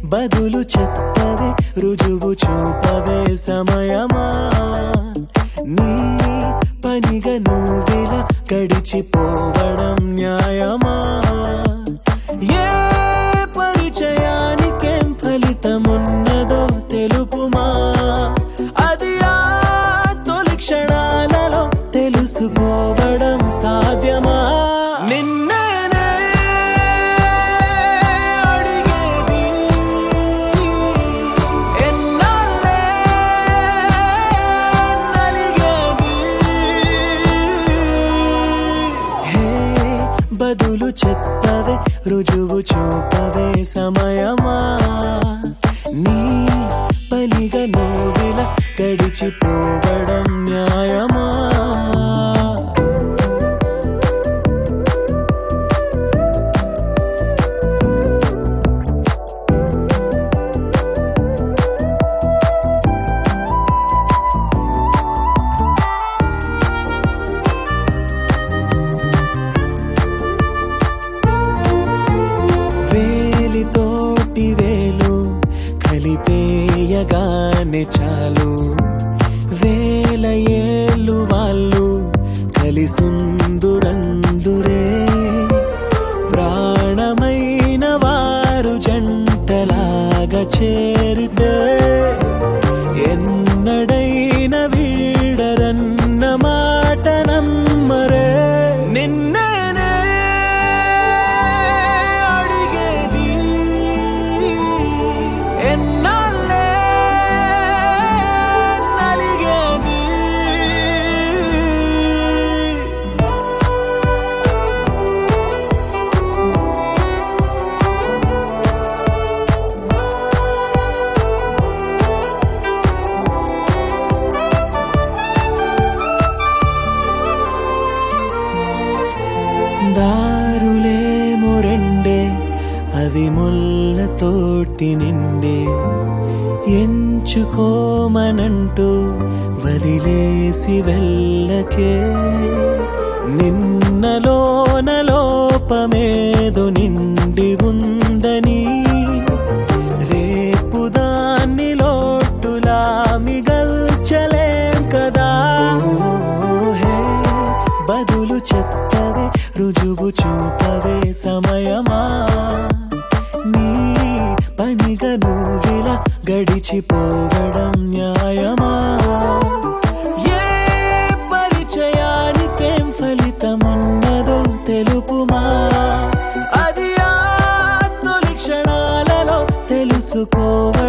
బదులు చెప్పవే రుజువు చూపవే సమయమా నీ పనిగా నువ్విలా గడిచిపోవడం న్యాయమా ఏ పరిచయానికేం ఫలితమున్నదో తెలుపుమా అది ఆ తొలి క్షణాలలో తెలుసుకోవడం సాధ్యమా నిన్నేనే అడిగేది ఎన్నాళ్ళే నలిగేది హే బదులు చెప్పవే రుజువు చూపవే సమయమా నీ పనిగా నువ్విలా గడిచిపోవడం న్యాయమా వేలితోటి వేలు కలిపేయగానే చాలు వేల ఏళ్ళు వాళ్ళు కలిసుందురందురే ప్రాణమైన వారు జంటలాగా చేరితే ఎన్నడైన వీడరన్న మాట నమ్మరే నిన్నేనే అడిగేది ఎన్నాళ్ళే నలిగేది దారులేమో రెండే అవి ముళ్ళతోటి నిండే ఎంచుకోమనంటూ వదిలేసి వెళ్ళకే నిన్నలోన లోపమేదో నిండి ఉందని రేపు దాన్ని లోటులా మిగల్చలేం కదా హే బదులు చెప్పవే రుజువు చూపవే సమయమా నీ పనిగా నువ్విలా గడిచిపోవడం న్యాయమా ఏ పరిచయానికేం ఫలితమున్నదో తెలుపుమా అది ఆ తొలి క్షణాలలో తెలుసుకోవ